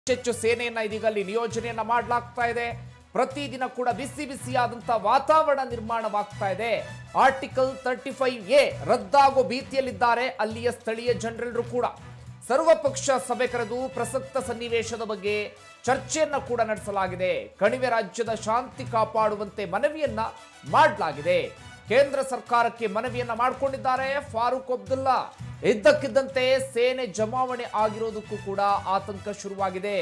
ಹೆಚ್ಚು ಸೇನೆಯನ್ನ ಇದೀಗ ಅಲ್ಲಿ ನಿಯೋಜನೆಯನ್ನ ಮಾಡಲಾಗ್ತಾ ಇದೆ ಪ್ರತಿದಿನ ಕೂಡ ಬಿಸಿ ಬಿಸಿಯಾದಂತ ವಾತಾವರಣ ನಿರ್ಮಾಣವಾಗ್ತಾ ಇದೆ ಆರ್ಟಿಕಲ್ ತರ್ಟಿ ಫೈವ್ ಎ ರದ್ದಾಗೋ ಭೀತಿಯಲ್ಲಿದ್ದಾರೆ ಅಲ್ಲಿಯ ಸ್ಥಳೀಯ ಜನರೆಲ್ಲರೂ ಕೂಡ ಸರ್ವಪಕ್ಷ ಸಭೆ ಕರೆದು ಪ್ರಸಕ್ತ ಸನ್ನಿವೇಶದ ಬಗ್ಗೆ ಚರ್ಚೆಯನ್ನ ಕೂಡ ನಡೆಸಲಾಗಿದೆ ಕಣಿವೆ ರಾಜ್ಯದ ಶಾಂತಿ ಕಾಪಾಡುವಂತೆ ಮನವಿಯನ್ನ ಮಾಡಲಾಗಿದೆ ಕೇಂದ್ರ ಸರ್ಕಾರಕ್ಕೆ ಮನವಿಯನ್ನ ಮಾಡಿಕೊಂಡಿದ್ದಾರೆ ಫಾರೂಕ್ ಅಬ್ದುಲ್ಲಾ ಇದ್ದಕ್ಕಿದ್ದಂತೆ ಸೇನೆ ಜಮಾವಣೆ ಆಗಿರೋದಕ್ಕೂ ಕೂಡ ಆತಂಕ ಶುರುವಾಗಿದೆ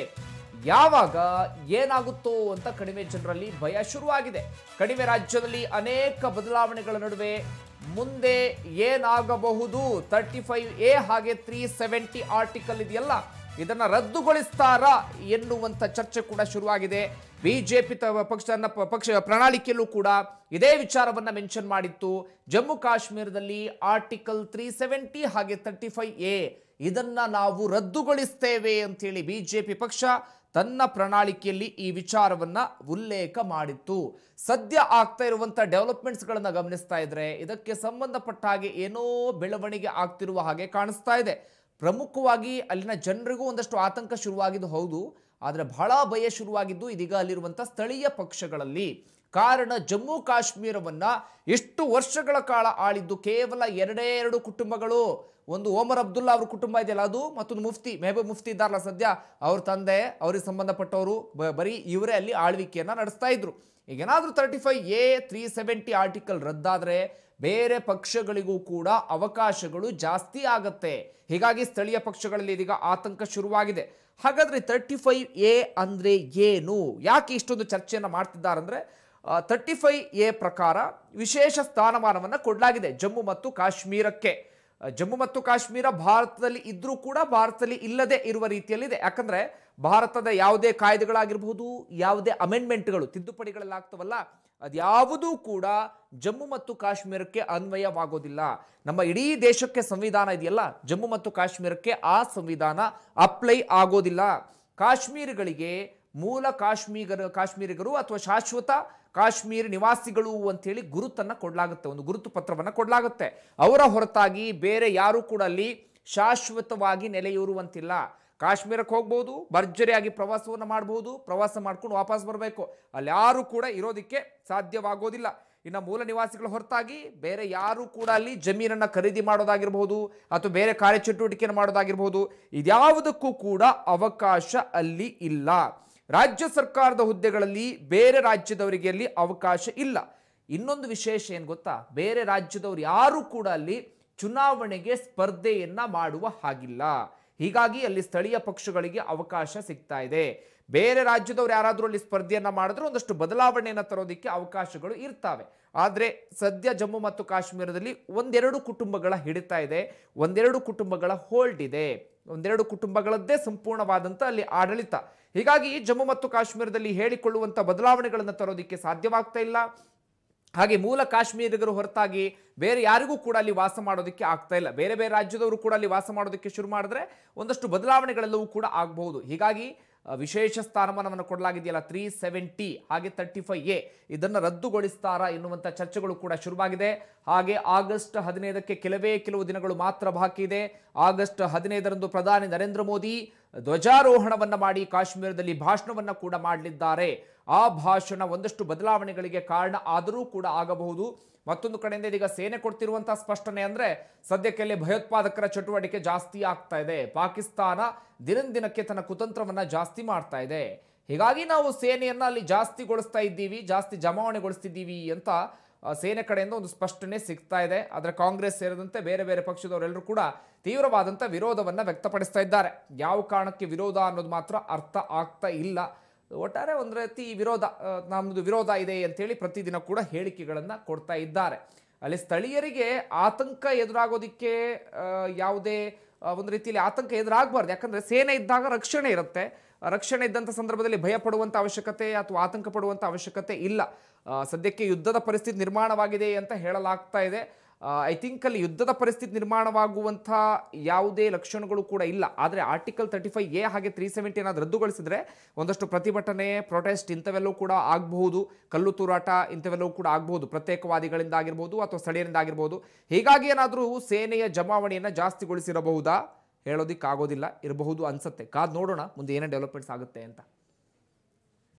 ಯಾವಾಗ ಏನಾಗುತ್ತೋ ಅಂತ ಕಡಿಮೆ ಜನರಲ್ಲಿ ಭಯ ಶುರುವಾಗಿದೆ ಕಡಿಮೆ ರಾಜ್ಯದಲ್ಲಿ ಅನೇಕ ಬದಲಾವಣೆಗಳ ನಡುವೆ ಮುಂದೆ ಏನಾಗಬಹುದು ತರ್ಟಿ ಫೈವ್ ಎ ಹಾಗೆ ತ್ರೀ ಸೆವೆಂಟಿ ಆರ್ಟಿಕಲ್ ಇದೆಯಲ್ಲ ಇದನ್ನ ರದ್ದುಗೊಳಿಸ್ತಾರಾ ಎನ್ನುವಂತ ಚರ್ಚೆ ಕೂಡ ಶುರುವಾಗಿದೆ ಬಿಜೆಪಿ ಪಕ್ಷ ಪಕ್ಷ ಪ್ರಣಾಳಿಕೆಯಲ್ಲೂ ಕೂಡ ಇದೇ ವಿಚಾರವನ್ನ ಮೆನ್ಷನ್ ಮಾಡಿತ್ತು ಜಮ್ಮು ಕಾಶ್ಮೀರದಲ್ಲಿ ಆರ್ಟಿಕಲ್ ತ್ರೀ ಸೆವೆಂಟಿ ಹಾಗೆ ತರ್ಟಿ ಫೈವ್ ಎ ಇದನ್ನ ನಾವು ರದ್ದುಗೊಳಿಸ್ತೇವೆ ಅಂತೇಳಿ ಬಿಜೆಪಿ ಪಕ್ಷ ತನ್ನ ಪ್ರಣಾಳಿಕೆಯಲ್ಲಿ ಈ ವಿಚಾರವನ್ನ ಉಲ್ಲೇಖ ಮಾಡಿತ್ತು ಸದ್ಯ ಆಗ್ತಾ ಇರುವಂತ ಡೆವಲಪ್ಮೆಂಟ್ಸ್ಗಳನ್ನ ಗಮನಿಸ್ತಾ ಇದ್ರೆ ಇದಕ್ಕೆ ಸಂಬಂಧಪಟ್ಟ ಹಾಗೆ ಏನೋ ಬೆಳವಣಿಗೆ ಆಗ್ತಿರುವ ಹಾಗೆ ಕಾಣಿಸ್ತಾ ಇದೆ ಪ್ರಮುಖವಾಗಿ ಅಲ್ಲಿನ ಜನರಿಗೂ ಒಂದಷ್ಟು ಆತಂಕ ಶುರುವಾಗಿದ್ದು ಹೌದು ಆದರೆ ಬಹಳ ಭಯ ಶುರುವಾಗಿದ್ದು ಇದೀಗ ಅಲ್ಲಿರುವಂಥ ಸ್ಥಳೀಯ ಪಕ್ಷಗಳಲ್ಲಿ ಕಾರಣ ಜಮ್ಮು ಕಾಶ್ಮೀರವನ್ನ ಎಷ್ಟು ವರ್ಷಗಳ ಕಾಲ ಆಳಿದ್ದು ಕೇವಲ ಎರಡೇ ಎರಡು ಕುಟುಂಬಗಳು ಒಂದು ಓಮರ್ ಅಬ್ದುಲ್ಲಾ ಅವ್ರ ಕುಟುಂಬ ಇದೆಯಲ್ಲ ಅದು ಮತ್ತೊಂದು ಮುಫ್ತಿ ಮೆಹಬೂಬ್ ಮುಫ್ತಿ ಇದ್ದಾರಲ್ಲ ಸದ್ಯ ಅವ್ರ ತಂದೆ ಅವ್ರಿಗೆ ಸಂಬಂಧಪಟ್ಟವರು ಬ- ಬರೀ ಇವರೇ ಅಲ್ಲಿ ಆಳ್ವಿಕೆಯನ್ನ ನಡೆಸ್ತಾ ಇದ್ರು ಈಗೇನಾದ್ರೂ thirty five A three seventy article ರದ್ದಾದ್ರೆ ಬೇರೆ ಪಕ್ಷಗಳಿಗೂ ಕೂಡ ಅವಕಾಶಗಳು ಜಾಸ್ತಿ ಆಗತ್ತೆ ಹೀಗಾಗಿ ಸ್ಥಳೀಯ ಪಕ್ಷಗಳಲ್ಲಿ ಇದೀಗ ಆತಂಕ ಶುರುವಾಗಿದೆ ಹಾಗಾದ್ರೆ ತರ್ಟಿ ಫೈವ್ ಎ ಅಂದ್ರೆ ಏನು ಯಾಕೆ ಇಷ್ಟೊಂದು ಚರ್ಚೆಯನ್ನು ಮಾಡ್ತಿದ್ದಾರಂದ್ರೆ ತರ್ಟಿ ಫೈವ್ ಎ ಪ್ರಕಾರ ವಿಶೇಷ ಸ್ಥಾನಮಾನವನ್ನು ಕೊಡಲಾಗಿದೆ ಜಮ್ಮು ಮತ್ತು ಕಾಶ್ಮೀರಕ್ಕೆ ಆ, ಜಮ್ಮು ಮತ್ತು ಕಾಶ್ಮೀರ ಭಾರತದಲ್ಲಿ ಇದ್ರೂ ಕೂಡ ಭಾರತದಲ್ಲಿ ಇಲ್ಲದೆ ಇರುವ ರೀತಿಯಲ್ಲಿದೆ ಯಾಕಂದ್ರೆ ಭಾರತದ ಯಾವುದೇ ಕಾಯ್ದೆಗಳಾಗಿರ್ಬೋದು ಯಾವುದೇ ಅಮೆಂಡ್ಮೆಂಟ್ಗಳು ತಿದ್ದುಪಡಿಗಳೆಲ್ಲ ಆಗ್ತವಲ್ಲ ಅದ್ಯಾವುದೂ ಕೂಡ ಜಮ್ಮು ಮತ್ತು ಕಾಶ್ಮೀರಕ್ಕೆ ಅನ್ವಯವಾಗೋದಿಲ್ಲ ನಮ್ಮ ಇಡೀ ದೇಶಕ್ಕೆ ಸಂವಿಧಾನ ಇದೆಯಲ್ಲ ಜಮ್ಮು ಮತ್ತು ಕಾಶ್ಮೀರಕ್ಕೆ ಆ ಸಂವಿಧಾನ ಅಪ್ಲೈ ಆಗೋದಿಲ್ಲ ಕಾಶ್ಮೀರಿಗಳಿಗೆ ಮೂಲ ಕಾಶ್ಮೀರ ಕಾಶ್ಮೀರಿಗರು ಅಥವಾ ಶಾಶ್ವತ ಕಾಶ್ಮೀರ ನಿವಾಸಿಗಳು ಅಂತೇಳಿ ಗುರುತನ್ನ ಕೊಡಲಾಗುತ್ತೆ ಒಂದು ಗುರುತು ಪತ್ರವನ್ನು ಕೊಡಲಾಗುತ್ತೆ ಅವರ ಹೊರತಾಗಿ ಬೇರೆ ಯಾರೂ ಕೂಡ ಅಲ್ಲಿ ಶಾಶ್ವತವಾಗಿ ನೆಲೆಯೂರುವಂತಿಲ್ಲ ಕಾಶ್ಮೀರಕ್ಕೆ ಹೋಗ್ಬೋದು ಭರ್ಜರಿಯಾಗಿ ಪ್ರವಾಸವನ್ನು ಮಾಡ್ಬೋದು ಪ್ರವಾಸ ಮಾಡ್ಕೊಂಡು ವಾಪಸ್ ಬರಬೇಕು ಅಲ್ಲಿ ಯಾರು ಕೂಡ ಇರೋದಕ್ಕೆ ಸಾಧ್ಯವಾಗೋದಿಲ್ಲ ಇನ್ನು ಮೂಲ ನಿವಾಸಿಗಳ ಹೊರತಾಗಿ ಬೇರೆ ಯಾರು ಕೂಡ ಅಲ್ಲಿ ಜಮೀನನ್ನ ಖರೀದಿ ಮಾಡೋದಾಗಿರ್ಬೋದು ಅಥವಾ ಬೇರೆ ಕಾರ್ಯಚಟುವಟಿಕೆಯನ್ನು ಮಾಡೋದಾಗಿರ್ಬೋದು ಇದ್ಯಾವುದಕ್ಕೂ ಕೂಡ ಅವಕಾಶ ಅಲ್ಲಿ ಇಲ್ಲ ರಾಜ್ಯ ಸರ್ಕಾರದ ಹುದ್ದೆಗಳಲ್ಲಿ ಬೇರೆ ರಾಜ್ಯದವರಿಗೆ ಅಲ್ಲಿ ಅವಕಾಶ ಇಲ್ಲ ಇನ್ನೊಂದು ವಿಶೇಷ ಏನು ಗೊತ್ತಾ ಬೇರೆ ರಾಜ್ಯದವರು ಯಾರು ಕೂಡ ಅಲ್ಲಿ ಚುನಾವಣೆಗೆ ಸ್ಪರ್ಧೆಯನ್ನ ಮಾಡುವ ಹಾಗಿಲ್ಲ ಹೀಗಾಗಿ ಅಲ್ಲಿ ಸ್ಥಳೀಯ ಪಕ್ಷಗಳಿಗೆ ಅವಕಾಶ ಸಿಗ್ತಾ ಇದೆ ಬೇರೆ ರಾಜ್ಯದವ್ರು ಯಾರಾದರೂ ಅಲ್ಲಿ ಸ್ಪರ್ಧೆಯನ್ನ ಮಾಡಿದ್ರೆ ಒಂದಷ್ಟು ಬದಲಾವಣೆಯನ್ನು ತರೋದಕ್ಕೆ ಅವಕಾಶಗಳು ಇರ್ತವೆ ಆದರೆ ಸದ್ಯ ಜಮ್ಮು ಮತ್ತು ಕಾಶ್ಮೀರದಲ್ಲಿ ಒಂದೆರಡು ಕುಟುಂಬಗಳ ಹಿಡಿತಾ ಇದೆ ಒಂದೆರಡು ಕುಟುಂಬಗಳ ಹೋಲ್ಡ್ ಇದೆ ಒಂದೆರಡು ಕುಟುಂಬಗಳದ್ದೇ ಸಂಪೂರ್ಣವಾದಂಥ ಅಲ್ಲಿ ಆಡಳಿತ ಹೀಗಾಗಿ ಜಮ್ಮು ಮತ್ತು ಕಾಶ್ಮೀರದಲ್ಲಿ ಹೇಳಿಕೊಳ್ಳುವಂಥ ಬದಲಾವಣೆಗಳನ್ನು ತರೋದಕ್ಕೆ ಸಾಧ್ಯವಾಗ್ತಾ ಇಲ್ಲ ಹಾಗೆ ಮೂಲ ಕಾಶ್ಮೀರಿಗರು ಹೊರತಾಗಿ ಬೇರೆ ಯಾರಿಗೂ ಕೂಡ ಅಲ್ಲಿ ವಾಸ ಮಾಡೋದಕ್ಕೆ ಆಗ್ತಾ ಇಲ್ಲ ಬೇರೆ ಬೇರೆ ರಾಜ್ಯದವರು ಕೂಡ ಅಲ್ಲಿ ವಾಸ ಮಾಡೋದಕ್ಕೆ ಶುರು ಮಾಡಿದ್ರೆ ಒಂದಷ್ಟು ಬದಲಾವಣೆಗಳೆಲ್ಲವೂ ಕೂಡ ಆಗಬಹುದು ಹೀಗಾಗಿ ಆ, ವಿಶೇಷ ಸ್ಥಾನಮಾನವನ್ನು ಕೊಡಲಾಗಿದೆಯಲ್ಲ ತ್ರೀ ಸೆವೆಂಟಿ ಹಾಗೆ ತರ್ಟಿ ಫೈವ್ ಎ ಇದನ್ನು ರದ್ದುಗೊಳಿಸ್ತಾರಾ ಎನ್ನುವಂಥ ಚರ್ಚೆಗಳು ಕೂಡ ಶುರುವಾಗಿದೆ ಹಾಗೆ ಆಗಸ್ಟ್ ಹದಿನೈದಕ್ಕೆ ಕೆಲವೇ ಕೆಲವು ದಿನಗಳು ಮಾತ್ರ ಬಾಕಿ ಇದೆ ಆಗಸ್ಟ್ ಹದಿನೈದರಂದು ಪ್ರಧಾನಿ ನರೇಂದ್ರ ಮೋದಿ ಧ್ವಜಾರೋಹಣವನ್ನ ಮಾಡಿ ಕಾಶ್ಮೀರದಲ್ಲಿ ಭಾಷಣವನ್ನ ಕೂಡ ಮಾಡಲಿದ್ದಾರೆ ಆ ಭಾಷಣ ಒಂದಷ್ಟು ಬದಲಾವಣೆಗಳಿಗೆ ಕಾರಣ ಆದರೂ ಕೂಡ ಆಗಬಹುದು ಮತ್ತೊಂದು ಕಡೆಯಿಂದ ಇದೀಗ ಸೇನೆ ಕೊಡ್ತಿರುವಂತಹ ಸ್ಪಷ್ಟನೆ ಅಂದ್ರೆ ಸದ್ಯಕ್ಕೆ ಅಲ್ಲಿ ಭಯೋತ್ಪಾದಕರ ಚಟುವಟಿಕೆ ಜಾಸ್ತಿ ಆಗ್ತಾ ಇದೆ ಪಾಕಿಸ್ತಾನ ದಿನದಿನಕ್ಕೆ ತನ್ನ ಕುತಂತ್ರವನ್ನ ಜಾಸ್ತಿ ಮಾಡ್ತಾ ಇದೆ ಹೀಗಾಗಿ ನಾವು ಸೇನೆಯನ್ನ ಅಲ್ಲಿ ಜಾಸ್ತಿಗೊಳಿಸ್ತಾ ಇದ್ದೀವಿ ಜಾಸ್ತಿ ಜಮಾವಣೆಗೊಳಿಸ್ತಿದ್ದೀವಿ ಅಂತ ಆ, ಸೇನೆ ಕಡೆಯಿಂದ ಒಂದು ಸ್ಪಷ್ಟನೆ ಸಿಗ್ತಾ ಇದೆ ಆದರೆ ಕಾಂಗ್ರೆಸ್ ಸೇರಿದಂತೆ ಬೇರೆ ಬೇರೆ ಪಕ್ಷದವರೆಲ್ಲರೂ ಕೂಡ ತೀವ್ರವಾದಂಥ ವಿರೋಧವನ್ನ ವ್ಯಕ್ತಪಡಿಸ್ತಾ ಇದ್ದಾರೆ ಯಾವ ಕಾರಣಕ್ಕೆ ವಿರೋಧ ಅನ್ನೋದು ಮಾತ್ರ ಅರ್ಥ ಆಗ್ತಾ ಇಲ್ಲ ಒಟ್ಟಾರೆ ಒಂದು ರೀತಿ ವಿರೋಧ ಆ, ನಮ್ದು ವಿರೋಧ ಇದೆ ಅಂತೇಳಿ ಪ್ರತಿದಿನ ಕೂಡ ಹೇಳಿಕೆಗಳನ್ನು ಕೊಡ್ತಾ ಇದ್ದಾರೆ ಅಲ್ಲಿ ಸ್ಥಳೀಯರಿಗೆ ಆತಂಕ ಎದುರಾಗೋದಿಕ್ಕೆ ಆ, ಯಾವುದೇ ಆ, ಒಂದು ರೀತಿಯಲ್ಲಿ ಆತಂಕ ಎದುರಾಗಬಾರ್ದು ಯಾಕಂದ್ರೆ ಸೇನೆ ಇದ್ದಾಗ ರಕ್ಷಣೆ ಇರುತ್ತೆ ಆ, ರಕ್ಷಣೆ ಇದ್ದಂಥ ಸಂದರ್ಭದಲ್ಲಿ ಭಯ ಪಡುವಂಥ ಅವಶ್ಯಕತೆ ಅಥವಾ ಆತಂಕ ಪಡುವಂಥ ಅವಶ್ಯಕತೆ ಇಲ್ಲ ಆ, ಸದ್ಯಕ್ಕೆ ಯುದ್ಧದ ಪರಿಸ್ಥಿತಿ ನಿರ್ಮಾಣವಾಗಿದೆ ಅಂತ ಹೇಳಲಾಗ್ತಾ ಇದೆ ಐ ಥಿಂಕ್ ಅಲ್ಲಿ ಯುದ್ಧದ ಪರಿಸ್ಥಿತಿ ನಿರ್ಮಾಣವಾಗುವಂಥ ಯಾವುದೇ ಲಕ್ಷಣಗಳು ಕೂಡ ಇಲ್ಲ ಆದರೆ ಆರ್ಟಿಕಲ್ ತರ್ಟಿ ಫೈವ್ ಎ ಹಾಗೆ ತ್ರೀ ಸೆವೆಂಟಿ ಏನಾದ್ರು ರದ್ದುಗೊಳಿಸಿದ್ರೆ ಒಂದಷ್ಟು ಪ್ರತಿಭಟನೆ ಪ್ರೊಟೆಸ್ಟ್ ಇಂಥವೆಲ್ಲವೂ ಕೂಡ ಆಗಬಹುದು ಕಲ್ಲು ತೂರಾಟ ಇಂಥವೆಲ್ಲವೂ ಕೂಡ ಆಗಬಹುದು ಪ್ರತ್ಯೇಕವಾದಿಗಳಿಂದ ಆಗಿರ್ಬೋದು ಅಥವಾ ಸ್ಥಳೀಯರಿಂದ ಆಗಿರ್ಬೋದು ಹೀಗಾಗಿ ಏನಾದರೂ ಸೇನೆಯ ಜಮಾವಣೆಯನ್ನು ಜಾಸ್ತಿಗೊಳಿಸಿರಬಹುದಾ ಹೇಳೋದಿಕ್ಕಾಗೋದಿಲ್ಲ ಇರಬಹುದು ಅನ್ಸುತ್ತೆ ಕಾದ್ ನೋಡೋಣ ಮುಂದೆ ಏನೇ ಡೆವಲಪ್ಮೆಂಟ್ಸ್ ಆಗುತ್ತೆ ಅಂತ